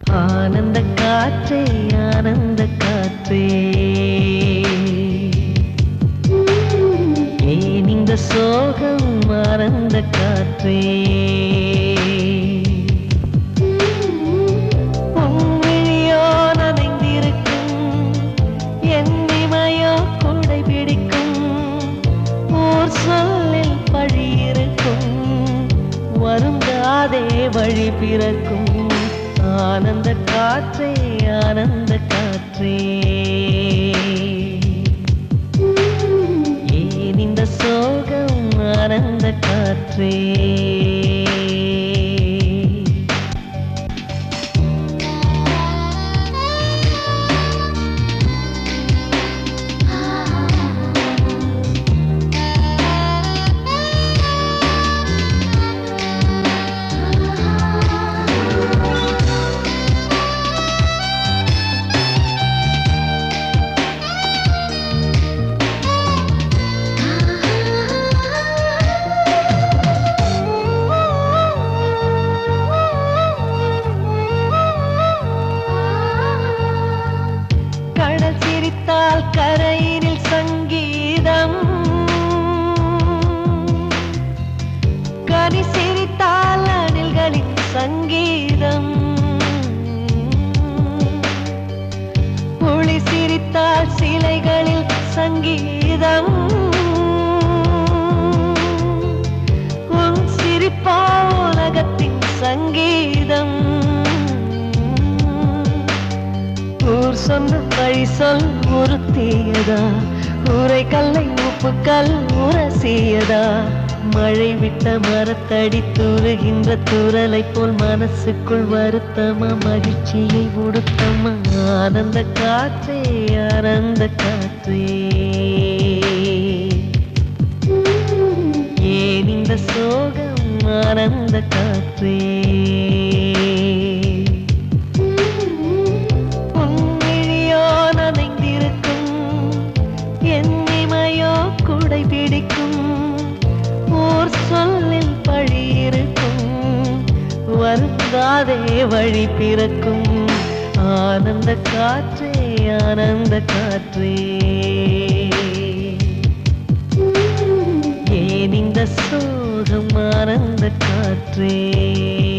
ஆனந்த காற்றே ஆனந்த காற்றே ஏன் இந்த சோகம் ஆனந்த காற்றே உன்விழியோ நனைந்திருக்கும் என் இமையோ கொடை பிடிக்கும் ஊர் சொல்லில் பழி இருக்கும் வருந்தாதே வழி பிறக்கும் ஆனந்த காற்றே ஆனந்த காற்றே ஏன் இந்த சோகம் ஆனந்த காற்றே கடல் சிரித்தால் கரையினில் சங்கீதம் கனி சிரித்தால் அணில்களின் சங்கீதம் புலி சிரித்தால் சிலைகளில் சங்கீதம் உன் சிரிப்பா உலகத்தின் சங்கீதம் ஊர் சொன்ன வழி சொல் உறுத்தியதா ஊரை கல்லை உப்பு கல் உரசியதா மழை விட்ட மரத்தடி தூறுகின்ற தூரலை போல் மனசுக்குள் வருத்தமா மகிழ்ச்சியை உடுத்தமா ஆனந்த காற்றே ஆனந்த காற்றே ஏன் இந்த சோகம் ஆனந்த காற்றே உன்விழியோ நனைந்திருக்கும் என் இமையோ குடை பிடிக்கும் ஊர் சொல்லில் பழி இருக்கும் வருந்தாதே வழி பிறக்கும் ஆனந்த காற்றே ஆனந்த காற்றே ஏன் இந்த சோகம் ஆனந்த காற்றே